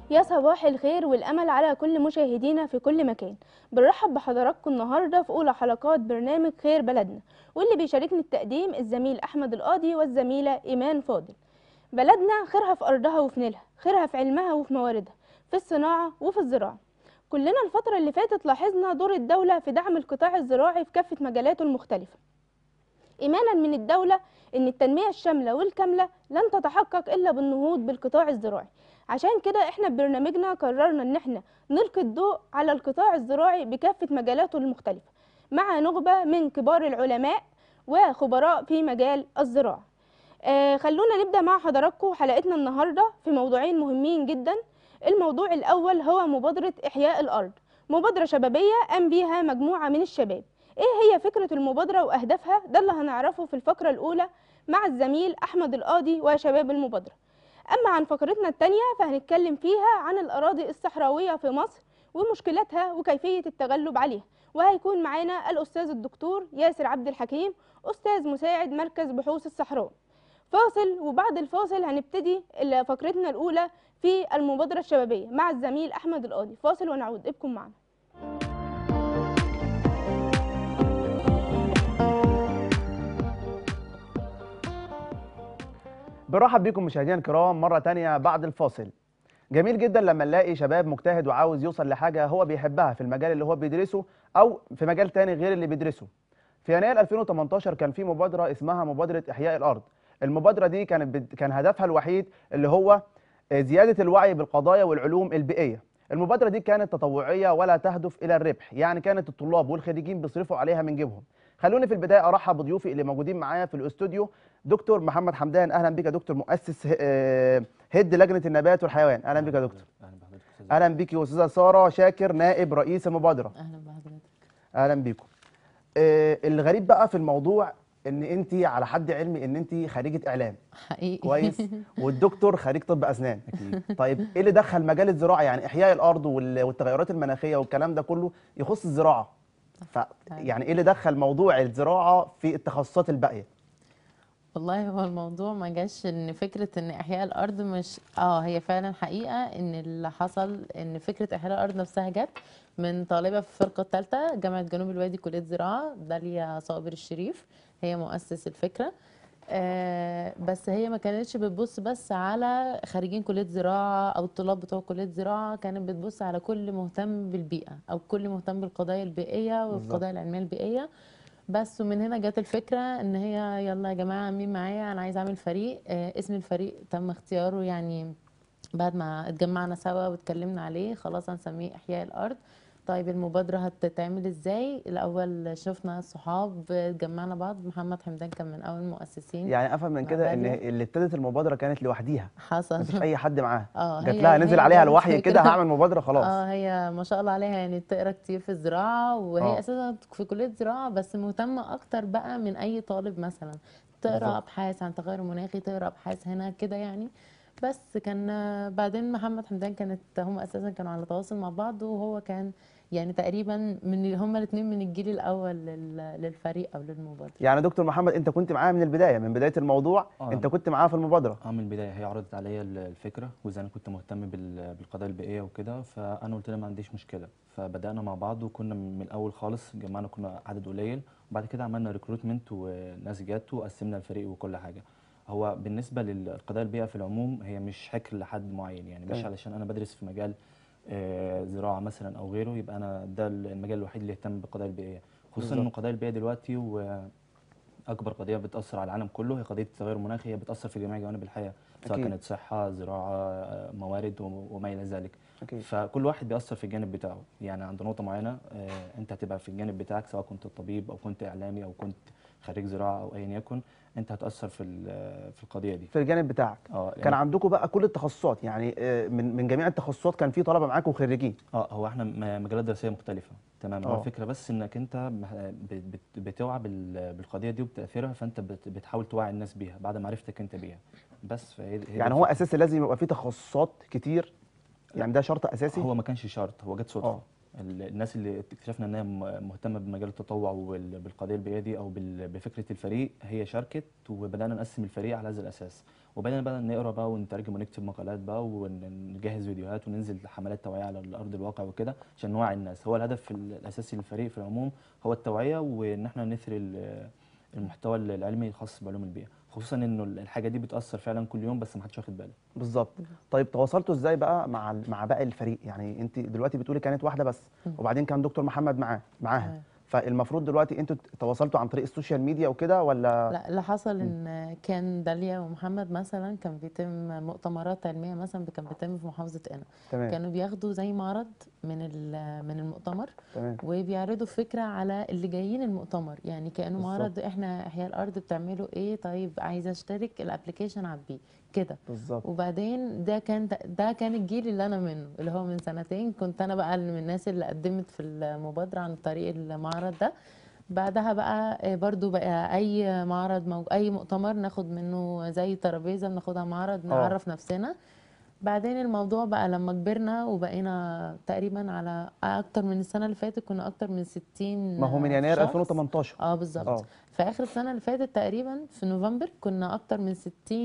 يا صباح الخير والأمل على كل مشاهدينا في كل مكان بنرحب بحضراتكم النهاردة في أولى حلقات برنامج خير بلدنا واللي بيشاركني التقديم الزميل أحمد القاضي والزميلة إيمان فاضل بلدنا خيرها في أرضها وفي نيلها خيرها في علمها وفي مواردها في الصناعة وفي الزراعة كلنا الفترة اللي فاتت لاحظنا دور الدولة في دعم القطاع الزراعي في كافة مجالاته المختلفة إيمانا من الدولة إن التنمية الشاملة والكاملة لن تتحقق إلا بالنهوض بالقطاع الزراعي عشان كده إحنا ببرنامجنا قررنا إن إحنا نلقي الضوء على القطاع الزراعي بكافة مجالاته المختلفة مع نخبة من كبار العلماء وخبراء في مجال الزراعة آه خلونا نبدأ مع حضراتكم حلقتنا النهاردة في موضوعين مهمين جدا الموضوع الأول هو مبادرة إحياء الأرض مبادرة شبابية قام بيها مجموعة من الشباب ايه هي فكرة المبادرة واهدافها ده اللي هنعرفه في الفقرة الاولى مع الزميل احمد القاضي وشباب المبادرة اما عن فقرتنا التانية فهنتكلم فيها عن الاراضي الصحراوية في مصر ومشكلاتها وكيفية التغلب عليها وهيكون معانا الاستاذ الدكتور ياسر عبد الحكيم استاذ مساعد مركز بحوث الصحراء فاصل وبعد الفاصل هنبتدي فقرتنا الاولى في المبادرة الشبابية مع الزميل احمد القاضي فاصل ونعود ابقوا معنا برحب بكم مشاهدينا الكرام مرة تانية بعد الفاصل جميل جدا لما نلاقي شباب مجتهد وعاوز يوصل لحاجة هو بيحبها في المجال اللي هو بيدرسه أو في مجال تاني غير اللي بيدرسه في يناير 2018 كان في مبادرة اسمها مبادرة إحياء الأرض المبادرة دي كانت بد... كان هدفها الوحيد اللي هو زيادة الوعي بالقضايا والعلوم البيئية المبادرة دي كانت تطوعية ولا تهدف إلى الربح يعني كانت الطلاب والخريجين بيصرفوا عليها من جيبهم خلوني في البداية أرحب بضيوفي اللي موجودين معايا في الأستوديو دكتور محمد حمدان اهلا بك يا دكتور مؤسس هيد لجنه النبات والحيوان اهلا بك يا دكتور اهلا بحضرتك استاذ اهلا بك يا استاذه ساره شاكر نائب رئيس المبادره اهلا بحضرتك اهلا بيكم آه الغريب بقى في الموضوع ان انت على حد علمي ان انت خريجه اعلام حقيقي كويس والدكتور خريج طب اسنان اكيد طيب ايه اللي دخل مجال الزراعه يعني احياء الارض وال- والتغيرات المناخيه والكلام ده كله يخص الزراعه ف يعني ايه اللي دخل موضوع الزراعه في التخصصات الباقيه والله هو الموضوع ما جاش ان فكره ان احياء الارض مش اه هي فعلا حقيقه ان اللي حصل ان فكره احياء الارض نفسها جت من طالبه في الفرقه الثالثه جامعه جنوب الوادي كليه زراعه داليا صابر الشريف هي مؤسس الفكره آه بس هي ما كانتش بتبص بس على خريجين كليه زراعه او الطلاب بتوع كليه زراعه كانت بتبص على كل مهتم بالبيئه او كل مهتم بالقضايا البيئيه والقضايا العلميه البيئيه بس ومن هنا جت الفكره ان هي يلا يا جماعه مين معايا انا عايزه اعمل فريق آه اسم الفريق تم اختياره يعني بعد ما اتجمعنا سوا واتكلمنا عليه خلاص هنسميه احياء الارض طيب المبادرة هتتعمل ازاي؟ الأول شفنا صحاب اتجمعنا بعض محمد حمدان كان من أول المؤسسين يعني افهم من كده ان داليا. اللي ابتدت المبادره كانت لوحديها حصل مفيش اي حد معاها اه جات هي- لها نزل هي عليها جابت الوحي كده فكرة. هعمل مبادره خلاص اه هي ما شاء الله عليها يعني بتقرا كتير في الزراعه وهي آه. اساسا في كليه زراعه بس مهتمه اكتر بقى من اي طالب مثلا بالظبط. تقرا ابحاث عن تغير مناخي تقرا ابحاث هنا كده يعني بس كان آه، بعدين محمد حمدان كانت هم اساسا كانوا على تواصل مع بعض وهو كان يعني تقريبا من هما الاثنين من الجيل الاول لل- للفريق او للمبادره يعني دكتور محمد انت كنت معاها من البدايه من بدايه الموضوع آه. انت كنت معاها في المبادره اه من البدايه هي عرضت عليا ال- الفكره واذا انا كنت مهتم بال- بالقضايا البيئيه وكده فانا قلت لها ما عنديش مشكله فبدانا مع بعض وكنا من الاول خالص جمعنا كنا عدد قليل وبعد كده عملنا ريكروتمنت وناس جت وقسمنا الفريق وكل حاجه هو بالنسبه للقضايا البيئه في العموم هي مش حكر لحد معين يعني مش تمام. علشان انا بدرس في مجال آه، زراعه مثلا او غيره يبقى انا ده المجال الوحيد اللي يهتم بالقضايا البيئيه خصوصا ان بالظبط. القضايا البيئيه دلوقتي و اكبر قضيه بتاثر على العالم كله هي قضيه التغير المناخي هي بتاثر في جميع جوانب الحياه سواء أكيد. كانت صحه زراعه آه، موارد وم- وما الى ذلك اكيد فكل واحد بيأثر في الجانب بتاعه يعني عند نقطه معينه آه، انت هتبقى في الجانب بتاعك سواء كنت طبيب او كنت اعلامي او كنت خريج زراعه او ايا يكن انت هتأثر في ال- في القضيه دي في الجانب بتاعك اه كان لأن- عندكم بقى كل التخصصات يعني آه، من من جميع التخصصات كان في طلبه معاكم خريجين اه هو احنا م- مجالات دراسيه مختلفه تمام هو آه. الفكره بس انك انت مح- بت- بت- بتوعى بال- بالقضيه دي وبتاثيرها فانت بت- بتحاول توعي الناس بيها بعد معرفتك انت بيها بس فهي هي دي يعني هو الفكرة. اساسي لازم يبقى في تخصصات كتير يعني ده شرط اساسي هو ما كانش شرط هو جت صدفه اه ال- الناس اللي اكتشفنا انها م- مهتمه بمجال التطوع وبالقضيه البيئيه دي او بال- بفكره الفريق هي شاركت وبدانا نقسم الفريق على هذا الاساس وبدأنا بقى نقرا بقى ونترجم ونكتب مقالات بقى ونجهز فيديوهات وننزل حملات توعيه على ارض الواقع وكده عشان نوعي الناس هو الهدف الاساسي للفريق في العموم هو التوعيه وان احنا نثري ال- المحتوى العلمي الخاص بعلوم البيئه خصوصا انه الحاجه دي بتاثر فعلا كل يوم بس ما حدش واخد باله بالظبط طيب تواصلتوا ازاي بقى مع ال- مع باقي الفريق يعني انت دلوقتي بتقولي كانت واحده بس وبعدين كان دكتور محمد معاه معاها تمام. فالمفروض دلوقتي انتوا تواصلتوا عن طريق السوشيال ميديا وكده ولا لا اللي حصل ان كان داليا ومحمد مثلا كان بيتم مؤتمرات علميه مثلا كان بيتم في محافظه قنا تمام كانوا بياخدوا زي معرض من ال- من المؤتمر تمام وبيعرضوا فكره على اللي جايين المؤتمر يعني كانه بالظبط. معرض احنا احياء الارض بتعملوا ايه طيب عايزه اشترك الابلكيشن عبيه كده بالظبط وبعدين ده كان ده كان الجيل اللي انا منه اللي هو من سنتين كنت انا بقى من الناس اللي قدمت في المبادره عن طريق المعرض ده بعدها بقى آه، برضو بقى اي معرض مو... اي مؤتمر ناخد منه زي ترابيزه بناخدها معرض نعرف نفسنا بعدين الموضوع بقى لما كبرنا وبقينا تقريبا على اكتر من السنه اللي فاتت كنا اكتر من 60 ما هو من يناير شخص. 2018 اه بالظبط اه في اخر السنه اللي فاتت تقريبا في نوفمبر كنا اكتر من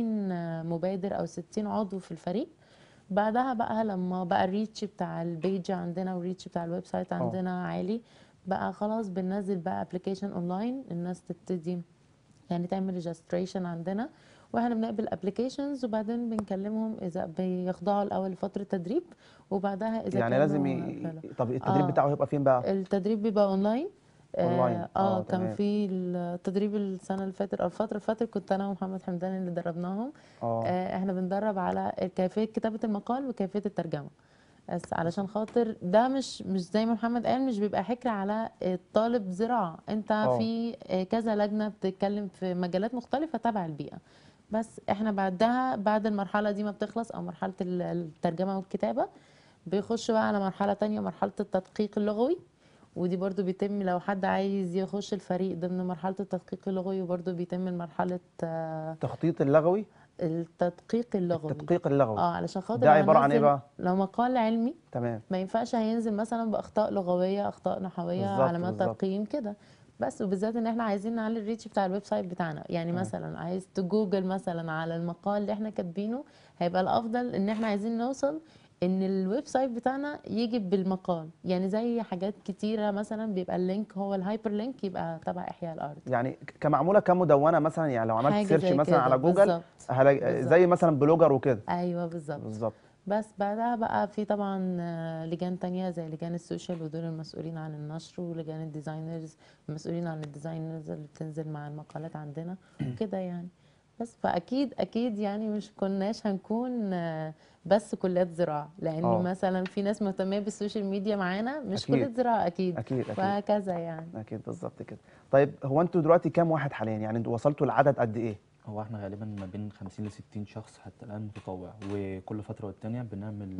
60 مبادر او 60 عضو في الفريق بعدها بقى لما بقى الريتش بتاع البيج عندنا والريتش بتاع الويب سايت عندنا عالي بقى خلاص بننزل بقى ابلكيشن اونلاين الناس تبتدي يعني تعمل ريجستريشن عندنا واحنا بنقبل ابلكيشنز وبعدين بنكلمهم اذا بيخضعوا الاول لفتره تدريب وبعدها اذا يعني لازم كانوا ي... فعلا. طب التدريب آه. بتاعه هيبقى فين بقى التدريب بيبقى اونلاين أونلاين. اه, آه، آه كان تمام. في التدريب السنه اللي فاتت او الفتره اللي فاتت كنت انا ومحمد حمدان اللي دربناهم اه آه احنا بندرب على كيفيه كتابه المقال وكيفيه الترجمه بس علشان خاطر ده مش مش زي ما محمد قال مش بيبقى حكر على الطالب زراعه انت آه. في آه، كذا لجنه بتتكلم في مجالات مختلفه تبع البيئه بس احنا بعدها بعد المرحله دي ما بتخلص او مرحله ال- الترجمه والكتابه بيخش بقى على مرحله تانية مرحله التدقيق اللغوي ودي برضو بيتم لو حد عايز يخش الفريق ضمن مرحله التدقيق اللغوي وبرضو بيتم مرحله آه، التخطيط اللغوي التدقيق اللغوي التدقيق اللغوي اه علشان خاطر ده لو عبارة عن إيه هنزل- بقى؟ لو مقال علمي تمام ما ينفعش هينزل مثلا باخطاء لغويه اخطاء نحويه بالظبط، علامات بالظبط. ترقيم كده بس وبالذات ان احنا عايزين نعلي الريتش بتاع الويب سايت بتاعنا يعني مثلا عايز تجوجل مثلا على المقال اللي احنا كاتبينه هيبقى الافضل ان احنا عايزين نوصل ان الويب سايت بتاعنا يجي بالمقال يعني زي حاجات كتيره مثلا بيبقى اللينك هو الهايبر لينك يبقى تبع احياء الارض يعني ك- كمعموله كمدونه مثلا يعني لو عملت حاجة سيرش زي مثلا كده، على جوجل بالظبط. هلاقي بالظبط. زي مثلا بلوجر وكده ايوه بالظبط بالظبط بس بعدها بقى في طبعا آه، لجان تانية زي لجان السوشيال ودول المسؤولين عن النشر ولجان الديزاينرز المسؤولين عن الديزاينرز اللي بتنزل مع المقالات عندنا وكده يعني بس فاكيد اكيد يعني مش كناش هنكون آه، بس كليات زراعه لان آه. مثلا في ناس مهتمه بالسوشيال ميديا معانا مش أكيد. كليه زراعه اكيد اكيد اكيد وهكذا يعني اكيد بالظبط كده طيب هو انتوا دلوقتي كام واحد حاليا يعني انتوا وصلتوا لعدد قد ايه هو احنا غالبا ما بين 50 ل 60 شخص حتى الان متطوع وكل فتره والتانيه بنعمل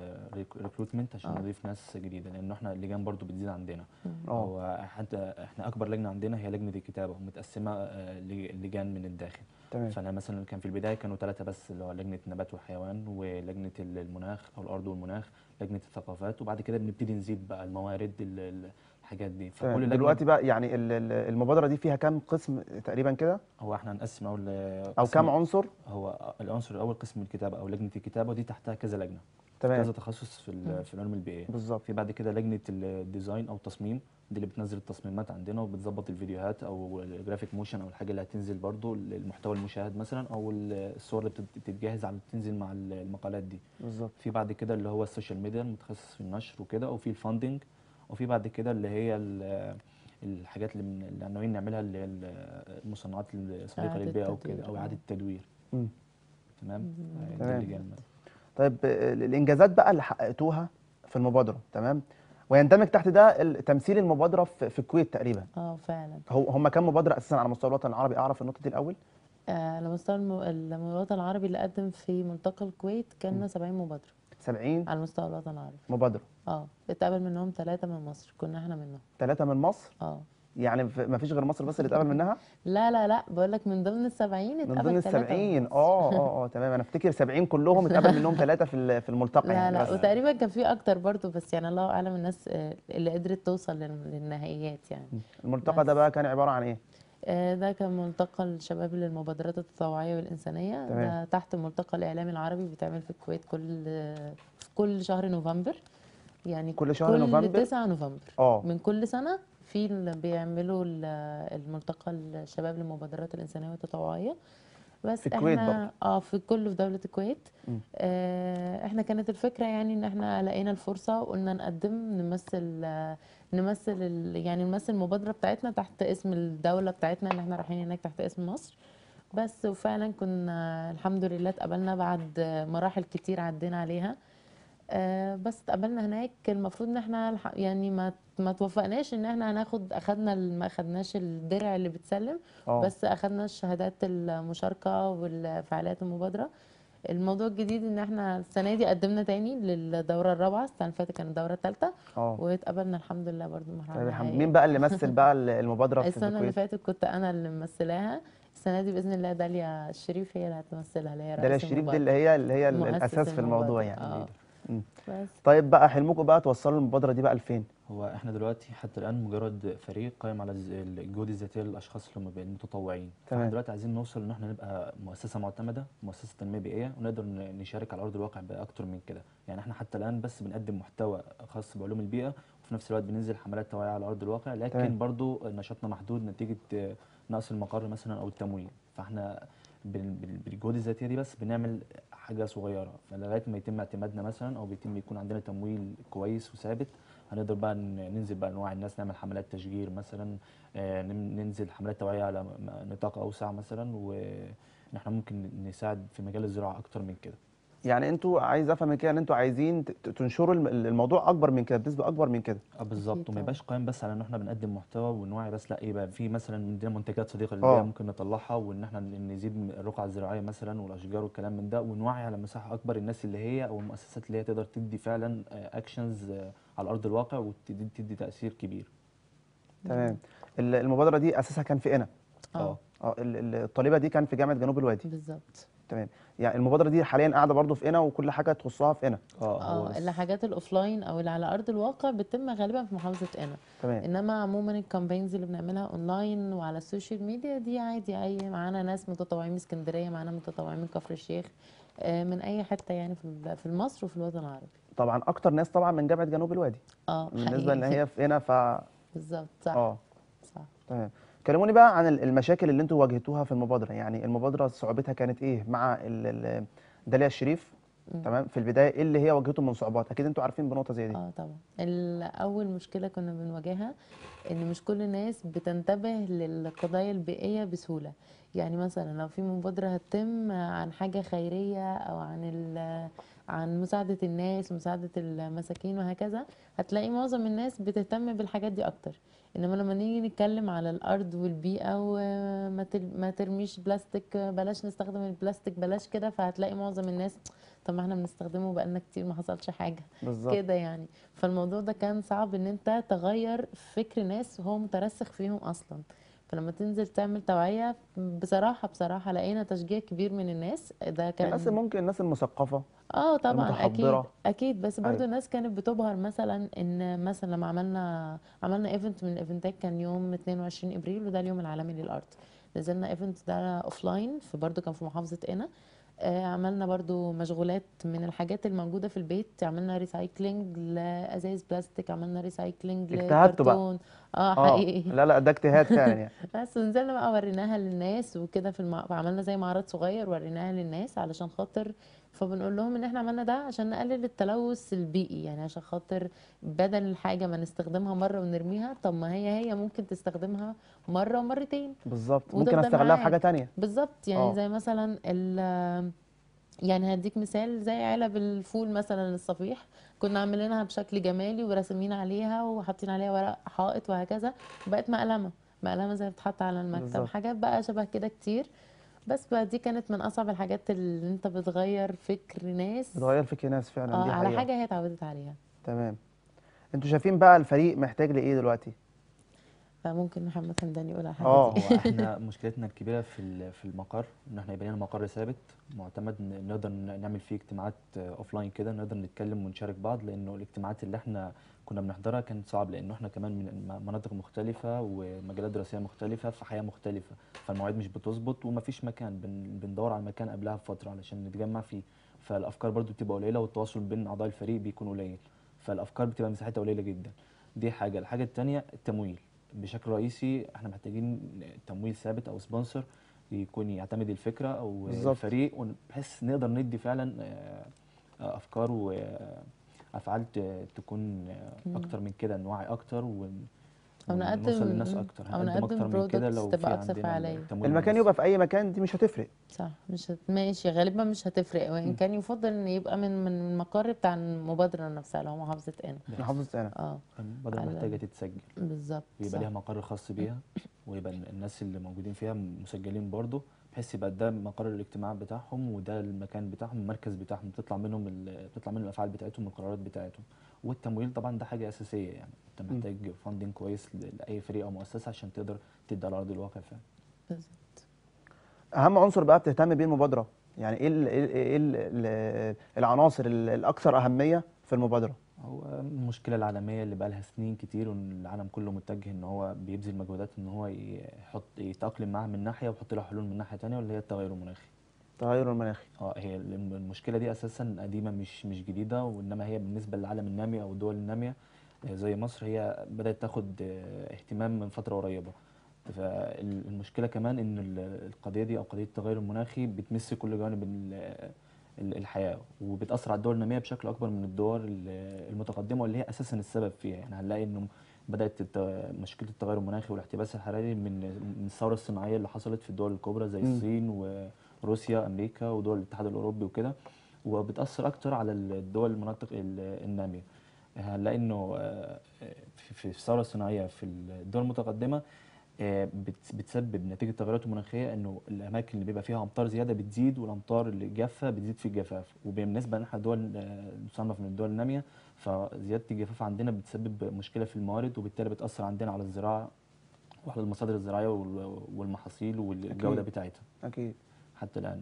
ريكروتمنت عشان آه. نضيف ناس جديده لانه احنا اللجان برضو بتزيد عندنا اه هو حتى احنا اكبر لجنه عندنا هي لجنه الكتابه ومتقسمه آه، ل- لجان من الداخل تمام فانا مثلا كان في البدايه كانوا ثلاثه بس اللي هو لجنه نبات وحيوان ولجنه المناخ او الارض والمناخ لجنه الثقافات وبعد كده بنبتدي نزيد بقى الموارد ال- ال- الحاجات دي تمام. فكل لجنه دلوقتي بقى يعني ال- ال- المبادره دي فيها كام قسم تقريبا كده هو احنا هنقسم اول او قسم- كام عنصر هو العنصر الاول قسم الكتابه او لجنه الكتابه ودي تحتها كذا لجنه تمام كذا تخصص في ال- في العلوم البيئيه بالظبط في بعد كده لجنه الديزاين او التصميم دي اللي بتنزل التصميمات عندنا وبتظبط الفيديوهات او الجرافيك موشن او الحاجه اللي هتنزل برضو المحتوى المشاهد مثلا او الصور اللي بتت- بتتجهز على تنزل مع المقالات دي بالظبط في بعد كده اللي هو السوشيال ميديا المتخصص في النشر وكده وفي الفاندنج وفي بعد كده اللي هي ال- الحاجات اللي من- اللي ناويين نعملها اللي هي ال- المصنعات الصديقه إعادة للبيئه التدوير، وكده او آه. اعاده التدوير مم. تمام آه، دي تمام. اللجان. طيب آه، الانجازات بقى اللي حققتوها في المبادره تمام ويندمج تحت ده ال- تمثيل المبادره في في الكويت تقريبا اه فعلا هو هم كام مبادره اساسا على مستوى الوطن العربي اعرف النقطه دي الاول آه، على مستوى الم- الوطن العربي اللي قدم في ملتقى الكويت كان 70 مبادره 70 على مستوى الوطن العربي مبادره اه اتقبل منهم ثلاثة من مصر كنا احنا منهم ثلاثه من مصر اه يعني ف- ما فيش غير مصر بس اللي اتقبل منها لا لا لا بقول لك من ضمن السبعين من اتقبل ضمن ال ثلاثة 70 بس. اه اه اه تمام انا افتكر 70 كلهم اتقبل منهم ثلاثه في ال- في الملتقى لا يعني لا بس وتقريبا كان في اكتر برضو بس يعني الله اعلم الناس آه، اللي قدرت توصل لل- للنهائيات يعني الملتقى ده بس. بقى كان عباره عن ايه آه، ده كان ملتقى الشباب للمبادرات التطوعية والإنسانية تمام. ده تحت الملتقى الإعلامي العربي بيتعمل في الكويت كل في كل شهر نوفمبر يعني كل شهر كل نوفمبر؟ 9 نوفمبر اه من كل سنة في اللي بيعملوا ال- الملتقى الشباب للمبادرات الإنسانية والتطوعية بس في الكويت احنا برضه. اه في كله في دولة الكويت مم. آه احنا كانت الفكرة يعني ان احنا لقينا الفرصة وقلنا نقدم نمثل آه نمثل ال- يعني نمثل المبادرة بتاعتنا تحت اسم الدولة بتاعتنا ان احنا رايحين هناك تحت اسم مصر بس وفعلا كنا الحمد لله اتقبلنا بعد مراحل كتير عدينا عليها آه، بس اتقبلنا هناك المفروض ان احنا الح- يعني ما ما توفقناش ان احنا هناخد اخدنا ال- ما اخدناش الدرع اللي بتسلم اه بس اخدنا الشهادات المشاركة والفعاليات المبادرة الموضوع الجديد ان احنا السنة دي قدمنا تاني للدورة الرابعة السنة اللي فاتت كانت الدورة الثالثة اه واتقبلنا الحمد لله برضو المرحلة طيب الحمد النهائية مين بقى اللي مثل بقى ال- المبادره في السنة اللي الكويت فاتت كنت انا اللي ممثلاها السنة دي بإذن الله داليا الشريف هي اللي هتمثلها اللي هي داليا رئيس الشريف دي المبادرة اللي هي اللي هي ال- مؤسس الاساس في الموضوع المبادرة. يعني اه مم. بس طيب بقى حلمكم بقى توصلوا المبادره دي بقى لفين هو احنا دلوقتي حتى الان مجرد فريق قائم على الز- الجهود الذاتيه للاشخاص اللي هم بقوا متطوعين تمام. فاحنا دلوقتي عايزين نوصل ان احنا نبقى مؤسسه معتمده مؤسسه تنميه بيئيه ونقدر ن- نشارك على ارض الواقع باكتر من كده يعني احنا حتى الان بس بنقدم محتوى خاص بعلوم البيئه وفي نفس الوقت بننزل حملات توعيه على ارض الواقع لكن تمام. برضو نشاطنا محدود نتيجه آه، نقص المقر مثلا او التمويل فاحنا بال- بال- بالجهود الذاتيه دي بس بنعمل حاجه صغيره فلغايه ما يتم اعتمادنا مثلا او بيتم يكون عندنا تمويل كويس وثابت هنقدر بقى ن- ننزل بقى نوعي الناس نعمل حملات تشجير مثلا آه، نم- ننزل حملات توعيه على م- م- نطاق اوسع مثلا وان احنا ممكن نساعد في مجال الزراعه اكتر من كده يعني انتوا عايز افهم من كده ان انتوا عايزين ت- ت- تنشروا الم- الموضوع اكبر من كده بنسبه اكبر من كده اه بالظبط أكيد وما طبعا. يبقاش قائم بس على ان احنا بنقدم محتوى ونوعي بس لا يبقى في مثلا عندنا منتجات صديقه اه. للبيئه ممكن نطلعها وان احنا ن- نزيد من الرقعه الزراعيه مثلا والاشجار والكلام من ده ونوعي على مساحه اكبر الناس اللي هي او المؤسسات اللي هي تقدر تدي فعلا اكشنز على ارض الواقع وتدي تدي تاثير كبير تمام ال- المبادره دي اساسها كان في قنا اه اه ال- ال- الطالبه دي كان في جامعه جنوب الوادي بالظبط تمام يعني المبادره دي حاليا قاعده برضو في قنا وكل حاجه تخصها في قنا اه هو اه بس الحاجات الاوفلاين او اللي على ارض الواقع بتتم غالبا في محافظه قنا تمام انما عموما الكامبينز اللي بنعملها اونلاين وعلى السوشيال ميديا دي عادي اي معانا ناس متطوعين من اسكندريه معانا متطوعين من كفر الشيخ آه، من اي حته يعني في ال- في مصر وفي الوطن العربي طبعا اكتر ناس طبعا من جامعه جنوب الوادي اه بالنسبه ان حقيقي هي في قنا ف بالظبط صح اه صح تمام كلموني بقى عن ال- المشاكل اللي انتوا واجهتوها في المبادره يعني المبادره صعوبتها كانت ايه مع ال- ال- داليا الشريف مم. تمام في البدايه ايه اللي هي واجهته من صعوبات اكيد انتوا عارفين بنقطه زي دي اه طبعا ال- اول مشكله كنا بنواجهها ان مش كل الناس بتنتبه للقضايا البيئيه بسهوله يعني مثلا لو في مبادره هتتم عن حاجه خيريه او عن ال- عن مساعده الناس ومساعده المساكين وهكذا هتلاقي معظم الناس بتهتم بالحاجات دي اكتر انما لما نيجي نتكلم على الارض والبيئه وما تل- ما ترميش بلاستيك بلاش نستخدم البلاستيك بلاش كده فهتلاقي معظم الناس طب ما احنا بنستخدمه بقالنا كتير ما حصلش حاجه بالظبط كده يعني فالموضوع ده كان صعب ان انت تغير فكر ناس هو مترسخ فيهم اصلا فلما تنزل تعمل توعية بصراحة بصراحة لقينا تشجيع كبير من الناس ده كان الناس ممكن الناس المثقفه اه طبعا اكيد المتحضرة. اكيد بس برضو أيوة. الناس كانت بتبهر مثلا ان مثلا لما عملنا عملنا ايفنت من الايفنتات كان يوم 22 ابريل وده اليوم العالمي للارض نزلنا ايفنت ده اوفلاين في برضو كان في محافظة قنا آه، عملنا برضو مشغولات من الحاجات الموجودة في البيت عملنا ريسايكلينج لأزايز بلاستيك عملنا ريسايكلينج اجتهدتوا بقى. لكرتون اه اه حقيقي لا لا ده اجتهاد فعلا يعني بس ونزلنا بقى وريناها للناس وكده في المع... عملنا زي معرض صغير وريناها للناس علشان خاطر فبنقول لهم ان احنا عملنا ده عشان نقلل التلوث البيئي يعني عشان خاطر بدل الحاجة ما نستخدمها مرة ونرميها طب ما هي هي ممكن تستخدمها مرة ومرتين بالظبط ممكن وتفضل استغلها في معاك. حاجه تانية بالظبط يعني اه. زي مثلا ال يعني هديك مثال زي علب الفول مثلا الصفيح كنا عاملينها بشكل جمالي وراسمين عليها وحاطين عليها ورق حائط وهكذا بقت مقلمة مقلمة زي بتتحط على المكتب بالظبط. حاجات بقى شبه كده كتير بس بقى دي كانت من اصعب الحاجات اللي انت بتغير فكر ناس بتغير فكر ناس فعلا اه دي على حقيقه حاجة هي اتعودت عليها تمام انتوا شايفين بقى الفريق محتاج لايه دلوقتي فممكن محمد حمدان يقول على الحاجه اه دي هو احنا مشكلتنا الكبيره في ال- في المقر ان احنا يبقى لنا مقر ثابت معتمد ن- نقدر ن- نعمل فيه اجتماعات اوف لاين كده نقدر نتكلم ونشارك بعض لانه الاجتماعات اللي احنا كنا بنحضرها كانت صعب لانه احنا كمان من م- مناطق مختلفه ومجالات دراسيه مختلفه في حياه مختلفه فالمواعيد مش بتظبط ومفيش مكان بن بندور على مكان قبلها بفتره علشان نتجمع فيه فالافكار برضو بتبقى قليله والتواصل بين اعضاء الفريق بيكون قليل فالافكار بتبقى مساحتها قليله جدا دي حاجه الحاجه الثانيه التمويل بشكل رئيسي احنا محتاجين تمويل ثابت او سبونسر يكون يعتمد الفكره او بالظبط. الفريق ون- بحيث نقدر ندي فعلا آه، آه، افكار وافعال ت- تكون آه، مم. اكتر من كده نوعي اكتر ون- أو ونوصل نقدم- للناس اكتر أو هنقدم نقدم اكتر من كده products لو تبقى في أكثر عندنا فعالية. التمويل المكان المناسب. يبقى في اي مكان دي مش هتفرق صح مش هت... ماشي غالبا مش هتفرق وان كان يفضل ان يبقى من من المقر بتاع المبادره نفسها اللي هو محافظه قنا محافظه انا اه المبادره على- محتاجه تتسجل بالظبط ويبقى صح. ليها مقر خاص بيها ويبقى ال- الناس اللي موجودين فيها مسجلين برضه بحيث يبقى ده مقر الاجتماع بتاعهم وده المكان بتاعهم المركز بتاعهم بتطلع منهم ال- بتطلع منهم الافعال بتاعتهم والقرارات بتاعتهم والتمويل طبعا ده حاجه اساسيه يعني انت محتاج فاندنج كويس ل- لاي فريق او مؤسسه عشان تقدر تدي على ارض الواقع فعلا بالظبط اهم عنصر بقى بتهتم بيه المبادره يعني ايه ال- ايه ال- إيه ال- ال- العناصر ال- الاكثر اهميه في المبادره هو المشكلة العالمية اللي بقالها سنين كتير وان العالم كله متجه ان هو بيبذل مجهودات ان هو يحط يتأقلم معاها من ناحية ويحط لها حلول من ناحية تانية واللي هي التغير المناخي. التغير المناخي اه هي الم- المشكلة دي اساسا قديمة مش مش جديدة وانما هي بالنسبة للعالم النامي او الدول النامية آه، زي مصر هي بدأت تاخد آه، اهتمام من فترة قريبة. فالمشكلة كمان ان ال- القضية دي او قضية التغير المناخي بتمس كل جوانب ال- ال- الحياة وبتأثر على الدول النامية بشكل أكبر من الدول ال- المتقدمة واللي هي أساسا السبب فيها يعني هنلاقي إنه بدأت الت- مشكلة التغير المناخي والاحتباس الحراري من من الثورة الصناعية اللي حصلت في الدول الكبرى زي مم. الصين وروسيا أمريكا ودول الاتحاد الأوروبي وكده وبتأثر أكتر على الدول المناطق ال- النامية هنلاقي إنه آه، في في الثورة الصناعية في الدول المتقدمة آه، بت- بتسبب نتيجة التغيرات المناخية انه الاماكن اللي بيبقى فيها امطار زيادة بتزيد والامطار اللي جافة بتزيد في الجفاف وبالنسبة لنا دول آه، نصنف من الدول النامية فزيادة الجفاف عندنا بتسبب مشكلة في الموارد وبالتالي بتأثر عندنا على الزراعة وعلى المصادر الزراعية وال- والمحاصيل والجودة أكيد. بتاعتها اكيد حتى الآن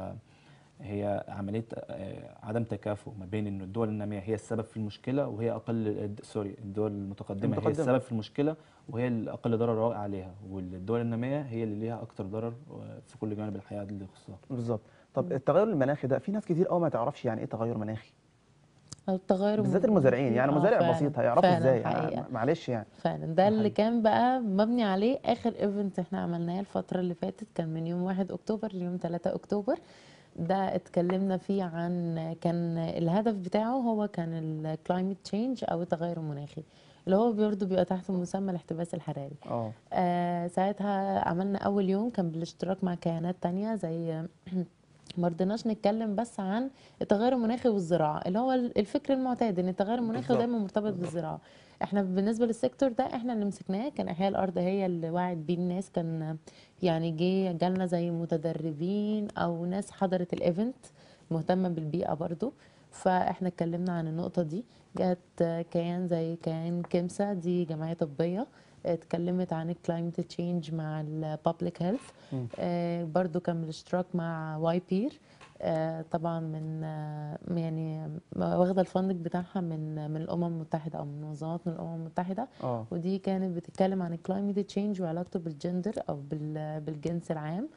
فهي عملية آه، عدم تكافؤ ما بين إنه الدول النامية هي السبب في المشكلة وهي أقل الد- سوري الدول المتقدمة هي المتقدمة. السبب في المشكلة وهي الأقل ضرر واقع عليها والدول النامية هي اللي ليها أكتر ضرر آه، في كل جوانب الحياة اللي يخصها بالظبط طب التغير المناخي ده في ناس كتير قوي ما تعرفش يعني ايه تغير مناخي أو التغير بالذات الم- المزارعين يعني آه، مزارع فعلا، بسيط هيعرفوا فعلا ازاي حقيقة. يعني معلش يعني فعلا ده اللي حقيقي. كان بقى مبني عليه اخر ايفنت احنا عملناه الفتره اللي فاتت كان من يوم 1 اكتوبر ليوم 3 اكتوبر ده اتكلمنا فيه عن كان الهدف بتاعه هو كان الكلايمت تشينج او التغير المناخي اللي هو برضه بيبقى تحت مسمى الاحتباس الحراري اه آه ساعتها عملنا اول يوم كان بالاشتراك مع كيانات تانية زي ما رضيناش نتكلم بس عن التغير المناخي والزراعه اللي هو الفكر المعتاد ان التغير المناخي بالظبط، دايما مرتبط بالظبط. بالزراعه احنا بالنسبه للسيكتور ده احنا اللي مسكناه كان احياء الارض هي اللي وعت بيه الناس كان يعني جه جالنا زي متدربين او ناس حضرت الايفنت مهتمه بالبيئه برضو فاحنا اتكلمنا عن النقطه دي جت كيان زي كيان كمسا دي جمعيه طبيه اتكلمت عن الكلايمت تشينج مع البابليك هيلث مم. برضو كان بالاشتراك مع واي بير آه، طبعا من آه، يعني واخده الفندق بتاعها من من الامم المتحده او من منظمات من الامم المتحده اه ودي كانت بتتكلم عن الكلايمت تشينج وعلاقته بالجندر او بال- بالجنس العام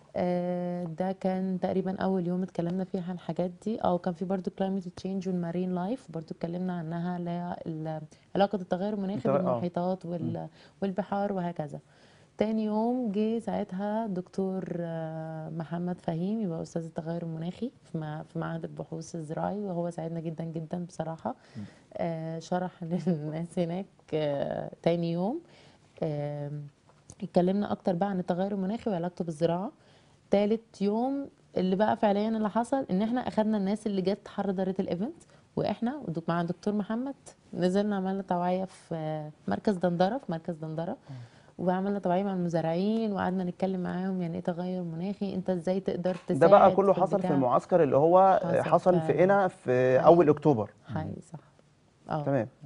آه، ده كان تقريبا اول يوم اتكلمنا فيه عن الحاجات دي او كان في برضو كلايمت تشينج والمارين لايف برضو اتكلمنا عنها اللي هي ال- علاقه التغير المناخي التغير- آه. بالمحيطات وال- والبحار وهكذا تاني يوم جه ساعتها دكتور آه، محمد فهيم يبقى استاذ التغير المناخي في مع- في معهد البحوث الزراعي وهو ساعدنا جدا جدا بصراحه آه، شرح للناس هناك آه، تاني يوم آم، اتكلمنا اكتر بقى عن التغير المناخي وعلاقته بالزراعه تالت يوم اللي بقى فعليا اللي حصل ان احنا اخدنا الناس اللي جت حضرت الايفنت واحنا ودك- مع الدكتور محمد نزلنا عملنا توعيه في آه، مركز دندره في مركز دندره وعملنا توعيه مع المزارعين وقعدنا نتكلم معاهم يعني ايه تغير مناخي انت ازاي تقدر تساعد ده بقى كله حصل في البتاع. المعسكر اللي هو حصل حصل في فعلا. قنا في اول اكتوبر حقيقي صح اه تمام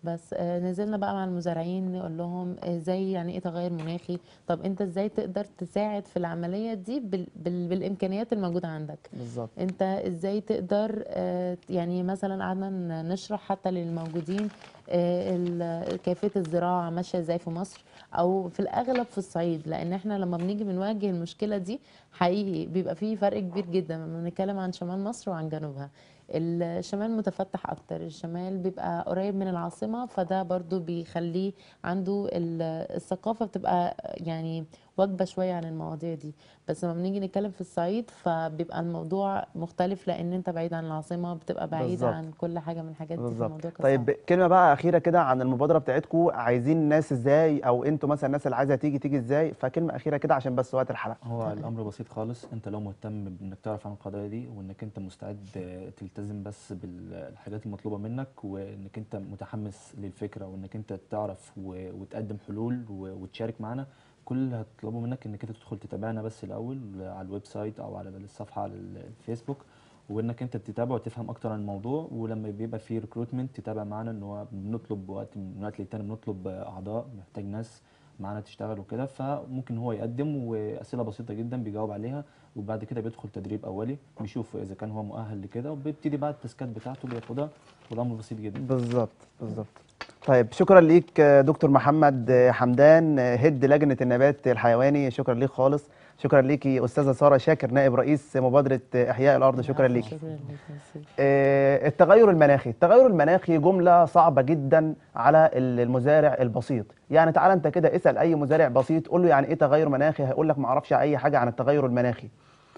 بس آه، نزلنا بقى مع المزارعين نقول لهم ازاي يعني ايه تغير مناخي طب انت ازاي تقدر تساعد في العمليه دي بال بال بالامكانيات الموجوده عندك بالظبط انت ازاي تقدر آه، يعني مثلا قعدنا ن- نشرح حتى للموجودين آه، ال- كيفيه الزراعه ماشيه ازاي في مصر او في الاغلب في الصعيد لان احنا لما بنيجي بنواجه المشكله دي حقيقي بيبقى فيه فرق كبير جدا لما بنتكلم عن شمال مصر وعن جنوبها الشمال متفتح اكتر الشمال بيبقى قريب من العاصمه فده برضو بيخليه عنده ال- الثقافه بتبقى يعني واجبه شويه عن المواضيع دي بس لما بنيجي نتكلم في الصعيد فبيبقى الموضوع مختلف لان انت بعيد عن العاصمه بتبقى بعيد بالظبط. عن كل حاجه من الحاجات دي بالظبط فالموضوع كان طيب صعب. كلمه بقى اخيره كده عن المبادره بتاعتكم عايزين الناس ازاي او انتوا مثلا الناس اللي عايزه تيجي تيجي ازاي فكلمه اخيره كده عشان بس وقت الحلقه هو تمام. الامر بسيط خالص انت لو مهتم بانك تعرف عن القضايا دي وانك انت مستعد آه، تلتزم بس بالحاجات المطلوبه منك وانك انت متحمس للفكره وانك انت تعرف و- وتقدم حلول و- وتشارك معانا كل اللي هتطلبه منك انك انت تدخل تتابعنا بس الاول على الويب سايت او على الصفحه على الفيسبوك وانك انت تتابع وتفهم اكتر عن الموضوع ولما بيبقى فيه ريكروتمنت تتابع معانا ان هو بنطلب وقت من وقت للتاني بنطلب اعضاء محتاج ناس معانا تشتغل وكده فممكن هو يقدم واسئله بسيطه جدا بيجاوب عليها وبعد كده بيدخل تدريب اولي بيشوف اذا كان هو مؤهل لكده وبيبتدي بقى التاسكات بتاعته بياخدها والامر بسيط جدا بالظبط بالظبط طيب شكرا ليك آه، دكتور محمد آه، حمدان آه، هيد لجنه النبات الحيواني شكرا ليك خالص شكرا ليكي استاذه ساره شاكر نائب رئيس مبادره آه، احياء الارض شكرا ليكي شكرا ليك يا سيدي. آه، التغير المناخي التغير المناخي جملة صعبة جدا على ال- المزارع البسيط يعني تعال انت كده اسأل اي مزارع بسيط قول له يعني ايه تغير مناخي هيقول لك ما اعرفش اي حاجة عن التغير المناخي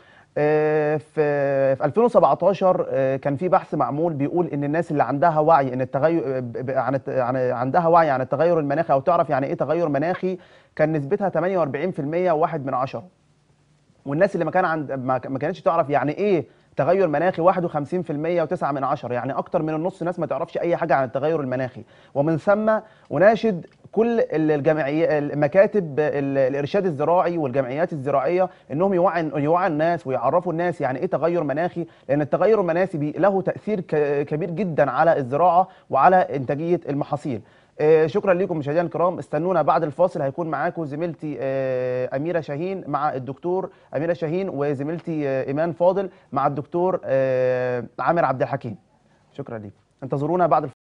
آه، في في 2017 آه، كان في بحث معمول بيقول ان الناس اللي عندها وعي ان التغير ب- ب- عن الت- عن عندها وعي عن التغير المناخي او تعرف يعني ايه تغير مناخي كان نسبتها 48% وواحد من عشرة والناس اللي ما كان عند ما ما كانتش تعرف يعني ايه تغير مناخي 51% و9 من عشرة يعني اكتر من النص ناس ما تعرفش اي حاجه عن التغير المناخي ومن ثم اناشد كل الجمعيات المكاتب ال- الارشاد الزراعي والجمعيات الزراعيه انهم يوعي يوعي الناس ويعرفوا الناس يعني ايه تغير مناخي لان التغير المناخي بي- له تاثير ك- كبير جدا على الزراعه وعلى انتاجيه المحاصيل آه، شكرا لكم مشاهدينا الكرام استنونا بعد الفاصل هيكون معاكم زميلتي آه، اميره شاهين مع الدكتور اميره شاهين وزميلتي آه، ايمان فاضل مع الدكتور آه، عامر عبد الحكيم شكرا لكم انتظرونا بعد الفاصل